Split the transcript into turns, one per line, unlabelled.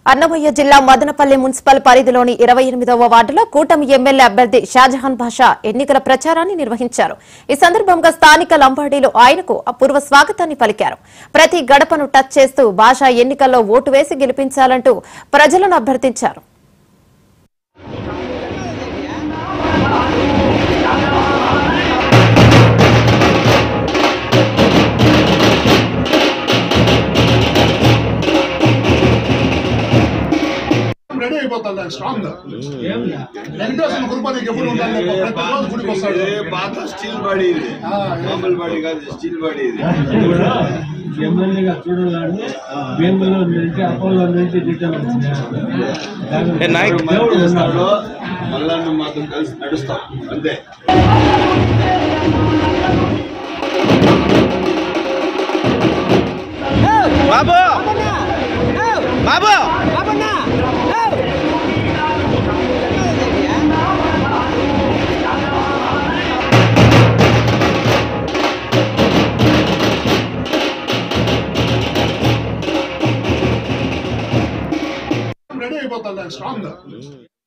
అన్నమయ్య జిల్లా మదనపల్లి మున్సిపల్ పరిధిలోని ఇరవై ఎనిమిదవ వార్డులో కూటమి ఎమ్మెల్యే అభ్యర్థి షాజహాన్ బాషా ఎన్నికల ప్రచారాన్ని నిర్వహించారు ఈ సందర్భంగా స్థానిక లంబాడీలు ఆయనకు అపూర్వ స్వాగతాన్ని పలికారు ప్రతి గడపను టచ్ చేస్తూ బాషా ఎన్నికల్లో ఓటు వేసి గెలిపించాలంటూ ప్రజలను అభ్యర్థించారు
రెడీ అయిపోతాడు ఆయన స్ట్రాంగ్ వెంకటేశ్వర కృప నీకు ఎప్పుడు ఉండాలి ప్రతి రోజు గుడికి వస్తాడు
ఇది పాత స్టీల్ బాడీ ఇది
ఆ,
మామూలు బాడీ కాదు స్టీల్ బాడీ ఇది
కూడా ఎమ్మెల్యేగా చూడాలని బెంగళూరు నుంచి అపోలో నుంచి రిటర్న్ వచ్చినారు
దేవుడు మంచి చేస్తాడు మళ్ళా నువ్వు మాతో కలిసి నడుస్తాం అంతే
బాబు బాబు
రెడీ అయిపోతాడు ఆయన స్ట్రాంగ్